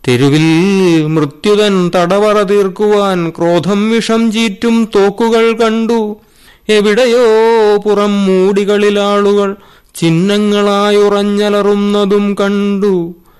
തെരുവിൽ മൃത്യുതൻ തടവറ തീർക്കുവാൻ ക്രോധം വിഷം ചീറ്റും തോക്കുകൾ കണ്ടു എവിടെയോ പുറം മൂടികളിലാളുകൾ ചിഹ്നങ്ങളായുറഞ്ഞലറുന്നതും കണ്ടു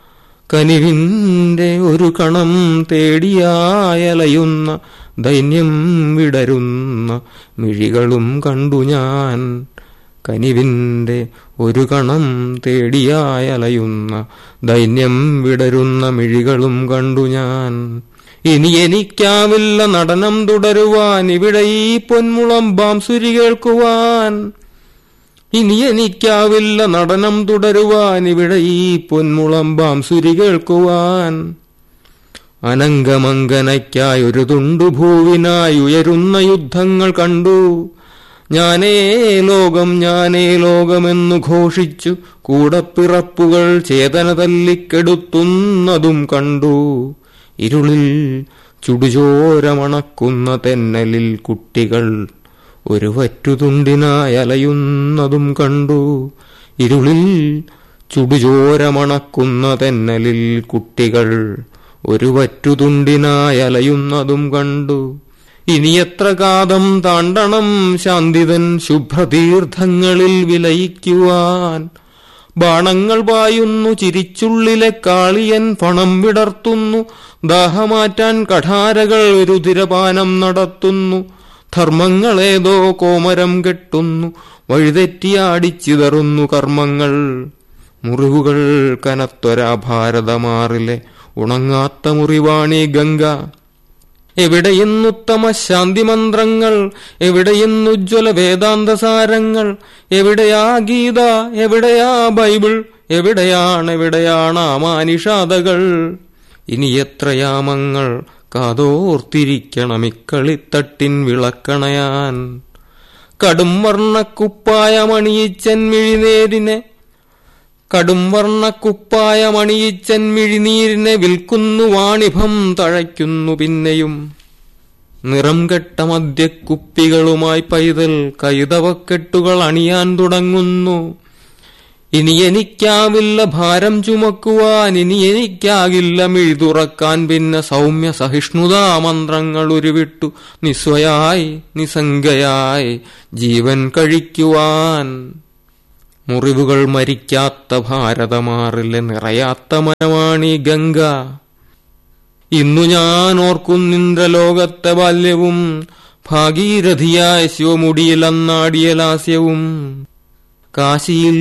കനിവിന്റെ ഒരു കണം തേടിയായലയുന്ന ദൈന്യം വിടരുന്ന മിഴികളും കണ്ടു ഞാൻ കനിവിന്റെ ഒരു കണം തേടിയായലയുന്ന ദൈന്യം വിടരുന്ന മിഴികളും കണ്ടു ഞാൻ ഇനി എനിക്കാവില്ല നടനം തുടരുവാൻ ഇവിടെ ഈ പൊന്മുളം ബാംസുരി കേൾക്കുവാൻ ഇനി എനിക്കാവില്ല നടനം തുടരുവാൻ ഇവിടെ ഈ പൊന്മുളം ബാംസുരി കേൾക്കുവാൻ അനങ്കമങ്കനയ്ക്കായി ഒരു തുണ്ടു ഭൂവിനായി ഉയരുന്ന യുദ്ധങ്ങൾ കണ്ടു ഞാനേ ലോകം ഞാനേ ലോകമെന്നു ഘോഷിച്ചു കൂടപ്പിറപ്പുകൾ ചേതന തല്ലിക്കെടുത്തുന്നതും കണ്ടു ഇരുളിൽ ചുടുചോരമണക്കുന്ന തെന്നലിൽ കുട്ടികൾ ഒരു വറ്റുതുണ്ടിനായി അലയുന്നതും കണ്ടു ഇരുളിൽ ചുടുചോരമണക്കുന്ന തെന്നലിൽ കുട്ടികൾ ഒരു വറ്റുതുണ്ടിനായി അലയുന്നതും കണ്ടു ഇനി എത്ര കാതം താണ്ടണം ശാന്തിതൻ ശുഭ്രതീർത്ഥങ്ങളിൽ വിലയിക്കുവാൻ ബാണങ്ങൾ പായുന്നു ചിരിച്ചുള്ളിലെ കാളിയൻ പണം വിടർത്തുന്നു ദാഹമാറ്റാൻ കഠാരകൾ രുതിരപാനം നടത്തുന്നു ധർമ്മങ്ങളേതോ കോമരം കെട്ടുന്നു വഴിതെറ്റിയാടിച്ചിതറുന്നു കർമ്മങ്ങൾ മുറിവുകൾ കനത്തൊരാ ഭാരതമാറിലെ ഉണങ്ങാത്ത മുറിവാണി ഗംഗ എവിടെയെന്നുത്തമ ശാന്തിമന്ത്രങ്ങൾ എവിടെയെന്നുജ്വല വേദാന്തസാരങ്ങൾ എവിടെയാ ഗീത എവിടെയാ ബൈബിൾ എവിടെയാണ് എവിടെയാണ് ആ മാനിഷാദകൾ ഇനി എത്രയാമങ്ങൾ കാതോർത്തിരിക്കണം ഇക്കളിത്തട്ടിൻ വിളക്കണയാൻ കടും വർണ്ണക്കുപ്പായമണിയിച്ചൻ മിഴിനേരിനെ കടും വർണ്ണക്കുപ്പായമണിയിച്ചൻ മിഴിനീരിനെ വിൽക്കുന്നു വാണിഭം തഴയ്ക്കുന്നു പിന്നെയും നിറം കെട്ട മദ്യക്കുപ്പികളുമായി പൈതൽ കൈതവക്കെട്ടുകൾ അണിയാൻ തുടങ്ങുന്നു ഇനി എനിക്കാവില്ല ഭാരം ചുമക്കുവാൻ ഇനി എനിക്കാകില്ല മിഴി തുറക്കാൻ പിന്നെ സൗമ്യ സഹിഷ്ണുതാ മന്ത്രങ്ങൾ ഉരുവിട്ടു നിസ്വയായി നിസംഗയായി ജീവൻ കഴിക്കുവാൻ മുറിവുകൾ മരിക്കാത്ത ഭാരതമാറിലെ നിറയാത്ത മനമാണി ഗംഗ ഇന്നു ഞാൻ ഓർക്കുന്നിന്ദ്രലോകത്തെ ബാല്യവും ഭാഗീരഥിയായ ശിവമുടിയിലന്നാടിയ ലാസ്യവും കാശിയിൽ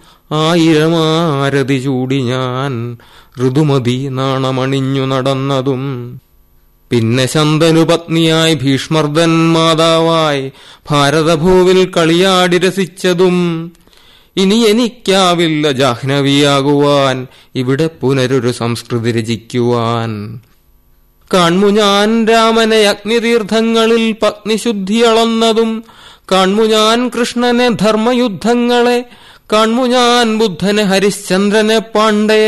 ആയിരമാരതി ചൂടി ഞാൻ ഋതുമതി നാണമണിഞ്ഞു നടന്നതും പിന്നെ ശന്തനു പത്നിയായി ഭീഷ്മർദൻ മാതാവായി ഭാരതഭൂവിൽ കളിയാടി രസിച്ചതും ഇനി എനിക്കാവില്ല ജാഹ്നവിയാകുവാൻ ഇവിടെ പുനരൊരു സംസ്കൃതി രചിക്കുവാൻ കാൺമു ഞാൻ രാമനെ അഗ്നിതീർത്ഥങ്ങളിൽ പത്നിശുദ്ധി അളന്നതും കാൺമു ഞാൻ കൃഷ്ണനെ ധർമ്മയുദ്ധങ്ങളെ കാൺമു ഞാൻ ബുദ്ധനെ ഹരിശ്ചന്ദ്രനെ പാണ്ഡേ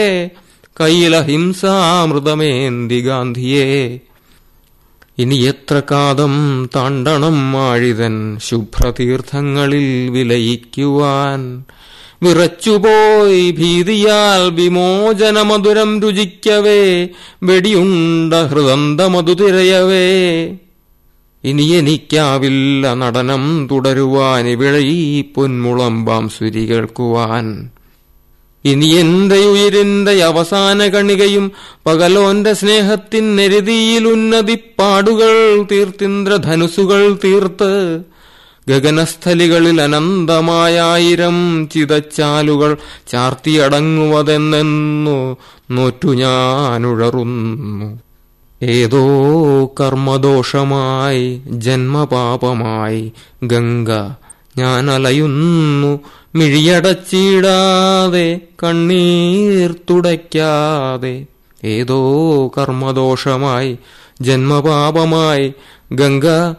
കയ്യിലഹിംസാമൃതമേന്തി ഗാന്ധിയെ ഇനി എത്ര കാതം താണ്ടണം മാഴിതൻ ശുഭ്രതീർത്ഥങ്ങളിൽ വിലയിക്കുവാൻ വിറച്ചുപോയി ഭീതിയാൽ വിമോചനമധുരം രുചിക്കവേ വെടിയുണ്ട ഹൃദന്തമതു തിരയവേ ഇനി എനിക്കാവില്ല നടനം തുടരുവാൻ ഇവിടെ ഈ പൊന്മുളം ബാംസുരി കേൾക്കുവാൻ ഇനി എന്റെ ഉയിരിന്റെ അവസാന കണികയും പകലോന്റെ സ്നേഹത്തിൻ നെരുതിയിൽ ഉന്നതിപ്പാടുകൾ തീർത്തിന്ദ്രധനുസുകൾ തീർത്ത് ഗഗനസ്ഥലികളിൽ അനന്തമായായിരം ചിതച്ചാലുകൾ ചാർത്തിയടങ്ങുവതെന്നെന്നു നോറ്റു ഞാനുഴറുന്നു ഏതോ കർമ്മദോഷമായി ജന്മപാപമായി ഗംഗ ഞാൻ അലയുന്നു മിഴിയടച്ചിടാതെ കണ്ണീർ തുടയ്ക്കാതെ ഏതോ കർമ്മദോഷമായി ജന്മപാപമായി ഗംഗ